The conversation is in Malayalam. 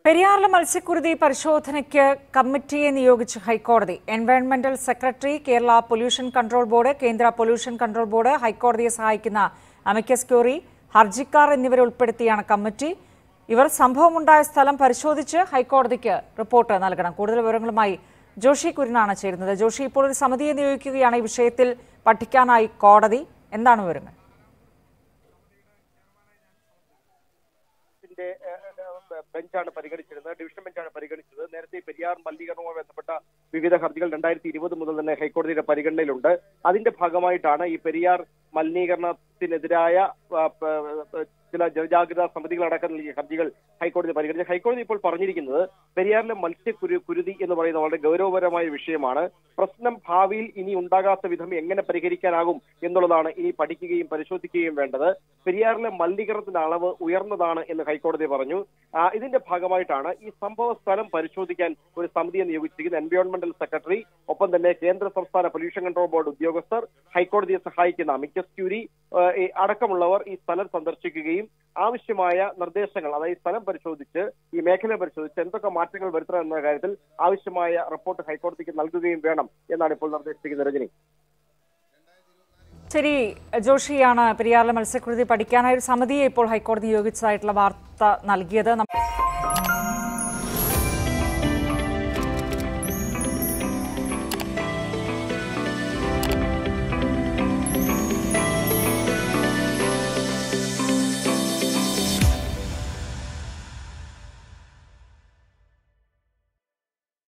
പെരിയാറിലെ മത്സ്യക്കുരുതി പരിശോധനയ്ക്ക് കമ്മിറ്റിയെ നിയോഗിച്ച് ഹൈക്കോടതി എൻവയോൺമെന്റൽ secretary Kerala pollution control board കേന്ദ്ര പൊല്യൂഷൻ കൺട്രോൾ ബോർഡ് ഹൈക്കോടതിയെ സഹായിക്കുന്ന അമിക്കസ് ക്യൂറി ഹർജിക്കാർ എന്നിവരെ ഉൾപ്പെടുത്തിയാണ് കമ്മിറ്റി ഇവർ സംഭവമുണ്ടായ സ്ഥലം പരിശോധിച്ച് ഹൈക്കോടതിക്ക് റിപ്പോർട്ട് നൽകണം കൂടുതൽ വിവരങ്ങളുമായി ജോഷി കുര്യനാണ് ചേരുന്നത് ജോഷി ഇപ്പോൾ ഒരു സമിതിയെ നിയോഗിക്കുകയാണ് ഈ വിഷയത്തിൽ പഠിക്കാനായി കോടതി എന്താണ് വിവരങ്ങൾ ിന്റെ ബെഞ്ചാണ് പരിഗണിച്ചിരുന്നത് ഡിവിഷൻ ബെഞ്ചാണ് പരിഗണിച്ചത് നേരത്തെ പെരിയാർ മലിനീകരണവുമായി ബന്ധപ്പെട്ട വിവിധ ഹർജികൾ രണ്ടായിരത്തി ഇരുപത് മുതൽ തന്നെ ഹൈക്കോടതിയുടെ പരിഗണനയിലുണ്ട് അതിന്റെ ഭാഗമായിട്ടാണ് ഈ പെരിയാർ മലിനീകരണത്തിനെതിരായ ആ, പ- പ- ചില ജനജാഗ്രതാ സമിതികളടക്കം നൽകിയ ഹർജികൾ ഹൈക്കോടതി പരിഗണിച്ചു ഹൈക്കോടതി ഇപ്പോൾ പറഞ്ഞിരിക്കുന്നത് പെരിയാറിലെ മത്സ്യക്കുരു കുരുതി എന്ന് പറയുന്ന വളരെ ഗൗരവപരമായ വിഷയമാണ് പ്രശ്നം ഭാവിയിൽ ഇനി ഉണ്ടാകാത്ത വിധം എങ്ങനെ പരിഹരിക്കാനാകും എന്നുള്ളതാണ് ഇനി പഠിക്കുകയും പരിശോധിക്കുകയും വേണ്ടത് പെരിയാറിലെ മലിനീകരണത്തിന്റെ അളവ് ഉയർന്നതാണ് എന്ന് ഹൈക്കോടതി പറഞ്ഞു ആ, ഇതിന്റെ ഭാഗമായിട്ടാണ് ഈ സംഭവ സ്ഥലം പരിശോധിക്കാൻ ഒരു സമിതിയെ നിയോഗിച്ചിരിക്കുന്നത് എൻവയോൺമെന്റൽ സെക്രട്ടറി ഒപ്പം തന്നെ കേന്ദ്ര സംസ്ഥാന പൊല്യൂഷൻ കൺട്രോൾ ബോർഡ് ഉദ്യോഗസ്ഥർ ഹൈക്കോടതിയെ സഹായിക്കുന്ന അമിക്കസ് ക്യൂരി ആ, ഈ അടക്കമുള്ളവർ ഈ സ്ഥലം സന്ദർശിക്കുകയും ആവശ്യമായ നിർദ്ദേശങ്ങൾ അതായത് ഈ സ്ഥലം പരിശോധിച്ച് ഈ മേഖല പരിശോധിച്ച് എന്തൊക്കെ മാറ്റങ്ങൾ വരുത്തണം എന്ന കാര്യത്തിൽ ആവശ്യമായ റിപ്പോർട്ട് ഹൈക്കോടതിക്ക് നൽകുകയും വേണം എന്നാണ് ഇപ്പോൾ നിർദ്ദേശിച്ചിരിക്കുന്നത് രജനി ശരി ജോഷിയാണ് പെരിയാറിലെ മത്സ്യക്കുരുതി പഠിക്കാനായി ഒരു സമിതിയെ ഇപ്പോൾ ഹൈക്കോടതി നിയോഗിച്ചതായിട്ടുള്ള വാർത്ത നൽകിയത്